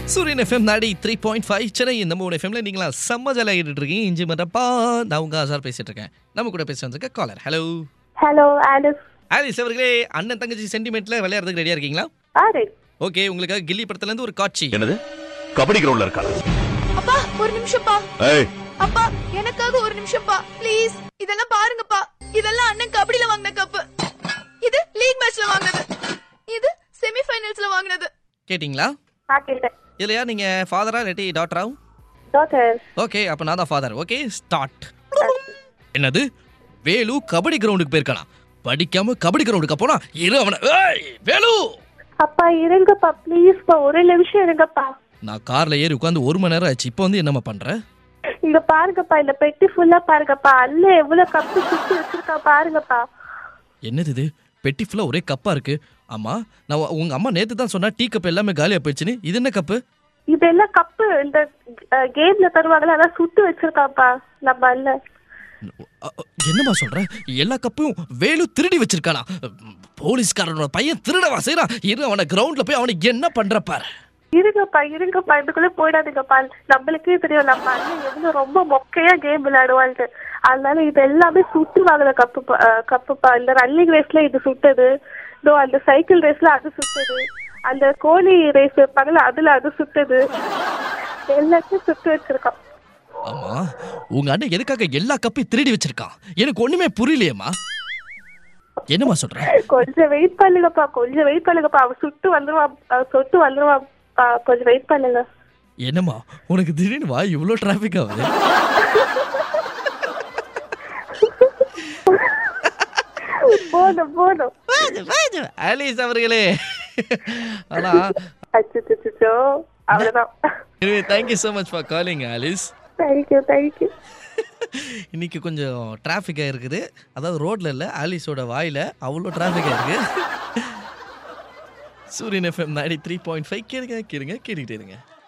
சூரியன் எஃப்எம் நாடி three point five Chennai இந்த மூணு எஃப்எம்ல நீங்களா செம்ம ஜாலியாகிட்டு இருக்கீங்க இஞ்சி மரப்பா நான் உங்க ஆசார் பேசிட்டு இருக்கேன் நம்ம கூட பேச வந்திருக்க caller hello hello Alice Alice அவர்களே அண்ணன் தங்கச்சி சென்டிமெண்ட்ல விளையாடுறதுக்கு ரெடியா இருக்கீங்களா ஆறு ஓகே உங்களுக்காக கில்லி படத்துல இருந்து ஒரு காட்சி என்னது கபடி கிரவுண்ட்ல இருக்காளா அப்பா ஒரு நிமிஷம்ப்பா ஏய் அப்பா எனக்காக ஒரு நிமிஷம்ப்பா ப்ளீஸ் இதெல்லாம் பாருங்கப்பா இதெல்லாம் அண்ணன் கபடில வாங்கின கப்பு இது லீக் மேட்ச்ல வாங்கினது இது செமி ஃபைனல்ஸ்ல வாங்கினது கேட்டிங்களா ஆ கேட்டேன் இல்லையா நீங்க ஃபாதரா இல்லாட்டி டாட்டரா டாக்டர் ஓகே அப்ப நான் தான் ஃபாதர் ஓகே ஸ்டார்ட் என்னது வேலு கபடி கிரவுண்டுக்கு போயிருக்கானா படிக்காம கபடி கிரவுண்டுக்கு போனா இரு அவனை ஏய் வேலு அப்பா இருங்கப்பா ப்ளீஸ்ப்பா ஒரு நிமிஷம் இருங்கப்பா நான் கார்ல ஏறி உட்காந்து ஒரு மணி நேரம் ஆச்சு இப்போ வந்து என்னம்மா பண்ற இங்க பாருங்கப்பா இந்த பெட்டி ஃபுல்லா பாருங்கப்பா அண்ணன் எவ்வளவு கப்பு சுத்தி வச்சிருக்கா பாருங்கப்பா என்னது இது பெட்டி ஃபுல்லா ஒரே கப்பா இருக்கு ஆமா நான் உ- உங்க அம்மா நேத்து தான் சொன்னா டீ கப் எல்லாமே காலியா போயிடுச்சுன்னு இது என்ன கப்பு இதெல்லாம் கப்பு இந்த கேம்ல தருவாங்கல்ல அதான் சுட்டு வச்சிருக்காப்பா நம்ம அண்ணன் அ- அ, என்னம்மா சொல்ற எல்லா கப்பையும் வேலு திருடி வச்சிருக்கானா போலீஸ்காரனோட பையன் திருடவா செய்யறான் இரு அவனை கிரவுண்ட்ல போய் அவனுக்கு என்ன பண்ற பாரு இருங்கப்பா இருங்கப்பா இதுக்குள்ள போயிடாதீங்கப்பா நம்மளுக்கே தெரியும் நம்ம அண்ணன் எவ்வளவு ரொம்ப மொக்கையா கேம் விளையாடுவான்ட்டு அதனால இது எல்லாமே சுட்டு வாங்கின கப்பு கப்புப்பா இந்த ரன்னிங் ரேஸ்ல இது சுட்டது இதோ அந்த சைக்கிள் ரேஸ்ல அது சுட்டது அந்த கோழி ரேஸ் வைப்பாங்கல்ல அதுல அது சுட்டது எல்லாத்தையும் சுட்டு வச்சிருக்கான் ஆமா உங்க அண்ணன் எதுக்காக எல்லா கப்பையும் திருடி வச்சிருக்கான் எனக்கு ஒண்ணுமே புரியலையேம்மா என்னம்மா சொல்ற கொஞ்சம் வெயிட் பண்ணுங்கப்பா கொஞ்சம் வெயிட் பண்ணுங்கப்பா அவன் சுட்டு வந்துருவான் அவன் சுட்டு வந்துருவான்ப்பா கொஞ்சம் வெயிட் பண்ணுங்க என்னம்மா உனக்கு திடீர்னு வா இவ்வளோ டிராஃபிக் ஆகுது போதும் போதும் ஆலிஸ் அவர்களே ஆனா அச்சோ அவ்வளவுதான் thank you so much for calling Alice thank you thank you இன்னைக்கு கொஞ்சம் டிராஃபிக்காக இருக்குது அதாவது ரோட்ல இல்லை ஆலிஸோட வாயில அவ்வளோ டிராஃபிக்காக இருக்கு Suriyan FM ninety three point five கேளுங்க கேளுங்க கேட்டுக்கிட்டே இருங்க